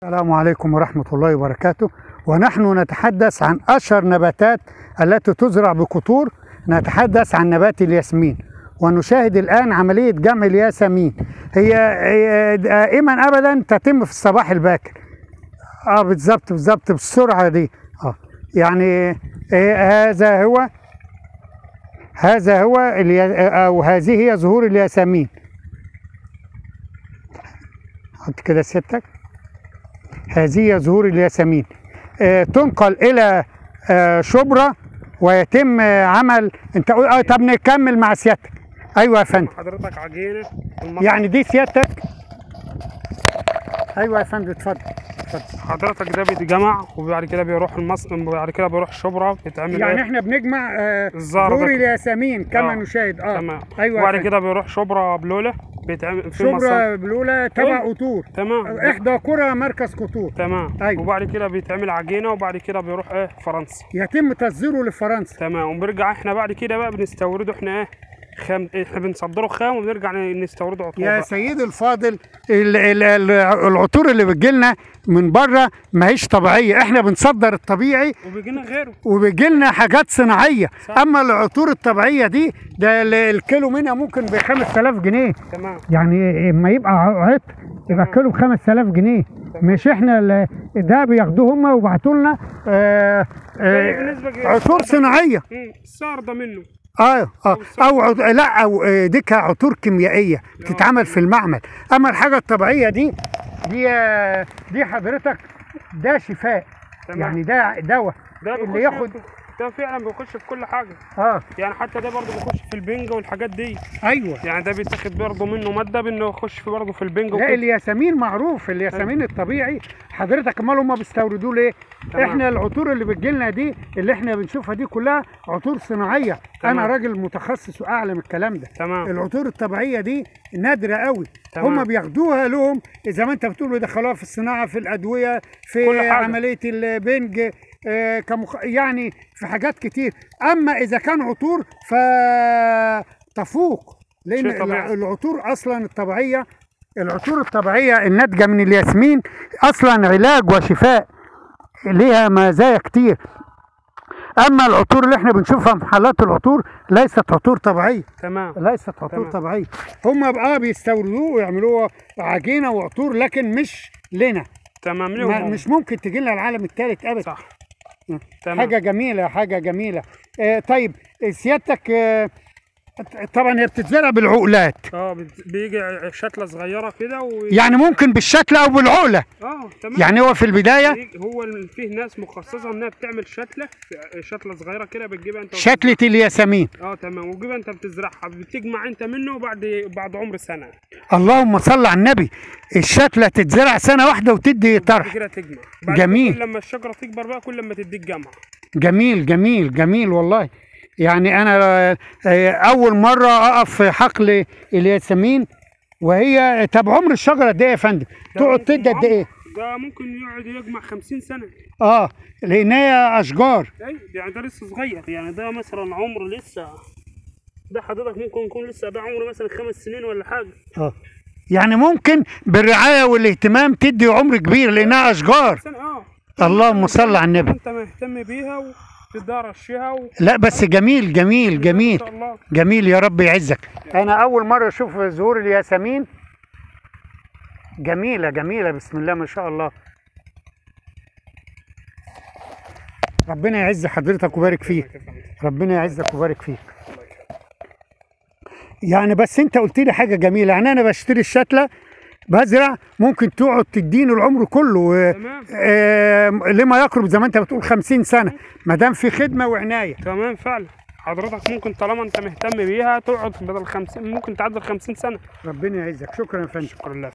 السلام عليكم ورحمة الله وبركاته ونحن نتحدث عن أشهر نباتات التي تزرع بقطور نتحدث عن نبات الياسمين ونشاهد الآن عملية جمع الياسمين هي هي دائما أبدا تتم في الصباح الباكر اه بالظبط بالظبط بالسرعة دي اه يعني إيه هذا هو هذا هو اليا- أو هذه هي زهور الياسمين حط كده ستك هذه هي زهور الياسمين آه، تنقل الى آه، شبرا ويتم آه، عمل انت قول اه طب نكمل مع سيادتك ايوه يا فندم حضرتك عجينه المص- يعني دي سيادتك ايوه يا فندم اتفضل اتفضل حضرتك ده بيتجمع وبعد كده بيروح المصنع وبعد كده بيروح شبرا بيتعمل يعني إيه؟ احنا بنجمع آه، الزهر زهور ده. الياسمين كما آه. نشاهد اه تمام ايوه يا وبعد فندم. كده بيروح شبرا بلوله بيتعمل في مصنع شبرا بلوله تبع أيوة. قطور تمام احدى قرى مركز قطور تمام أيوة. وبعد كده بيتعمل عجينه وبعد كده بيروح ايه فرنسا يتم تصديره لفرنسا تمام وبنرجع احنا بعد كده بقى بنستورده احنا ايه خام احنا بنصدره خام وبنرجع نستورده عطور يا بقى. سيدي الفاضل ال- ال- ال- العطور اللي بتجيلنا من بره ما هيش طبيعيه احنا بنصدر الطبيعي وبيجينا غيره وبيجي لنا حاجات صناعيه صح. اما العطور الطبيعيه دي ده ال- الكيلو منها ممكن ب 5000 جنيه تمام يعني اما يبقى عطر يبقى كيلو ب 5000 جنيه مش احنا ال- ده بياخدوه هم ويبعتوا لنا آه، زي آه، بالنسبة كده. عطور صناعيه مم، السعر ده منه اه اه او عط... لا او آه، دي عطور كيميائيه بتتعمل في المعمل اما الحاجه الطبيعيه دي دي آه، دي حضرتك ده شفاء تمام. يعني ده دواء ده اللي بيخش ياخد ده فعلا بيخش في كل حاجه اه يعني حتى ده برضه بيخش في البنج والحاجات دي ايوه يعني ده بيتاخد برضه منه ماده بانه يخش في برضه في البنج لا وكده. الياسمين معروف الياسمين الطبيعي حضرتك امال هم بيستوردوه ليه؟ تمام. احنا العطور اللي بتجيلنا دي اللي احنا بنشوفها دي كلها عطور صناعيه تمام. انا راجل متخصص واعلم الكلام ده تمام العطور الطبيعيه دي نادره قوي تمام. هم بياخدوها لهم زي ما انت بتقول يدخلوها في الصناعه في الادويه في كل حاجة. عمليه البنج آه، كمخ... يعني في حاجات كتير اما اذا كان عطور فتفوق لان شيء طبيعي. العطور اصلا الطبيعيه العطور الطبيعيه الناتجه من الياسمين اصلا علاج وشفاء ليها مزايا كتير اما العطور اللي احنا بنشوفها في محلات العطور ليست عطور طبيعيه تمام ليست عطور تمام. طبيعيه هم بقى بيستوردوه ويعملوها عجينه وعطور لكن مش لنا تمام ما ليهم مش ممكن تجي لنا العالم الثالث ابدا صح تمام حاجه جميله حاجه جميله آه طيب سيادتك آه طبعا هي بتتزرع بالعقلات اه بت- بيجي شتله صغيره كده و... يعني ممكن بالشتله او بالعقله اه تمام يعني هو في البدايه بيجي- هو ال- فيه ناس مخصصه انها بتعمل شتله في- شتله صغيره كده بتجيبها انت شتله الياسمين اه تمام وتجيبها انت بتزرعها بتجمع انت منه بعد بعد عمر سنه اللهم صل على النبي الشتله تتزرع سنه واحده وتدي بعد طرح كده تجمع بعد جميل. كل لما الشجره تكبر بقى كل لما تديك جمع جميل جميل جميل والله يعني انا آه، اول مره اقف في حقل الياسمين وهي طب عمر الشجره قد ايه يا فندم؟ ده تقعد ممكن تدي قد عمر- ايه؟ ده ممكن يقعد يجمع 50 سنه اه لان هي اشجار اي يعني ده لسه صغير يعني ده مثلا عمر لسه ده حضرتك ممكن يكون لسه ده عمره مثلا خمس سنين ولا حاجه اه يعني ممكن بالرعايه والاهتمام تدي عمر كبير لانها اشجار سنه اه اللهم صل على النبي انت مهتم بيها وتديها رشها و... لا بس جميل جميل ان جميل شاء الله جميل يا رب يعزك انا اول مره اشوف زهور الياسمين جميله جميله بسم الله ما شاء الله ربنا يعز حضرتك ويبارك فيك ربنا يعزك ويبارك فيك يعني بس انت قلت لي حاجه جميله يعني انا بشتري الشتله بزرع ممكن تقعد تديني العمر كله آه، تمام آه، لما يقرب زي ما انت بتقول 50 سنه ما دام في خدمه وعنايه تمام فعلا حضرتك ممكن طالما انت مهتم بيها تقعد بدل 50 ممكن تعدل 50 سنه ربنا يعزك شكرا يا فندم شكرا لله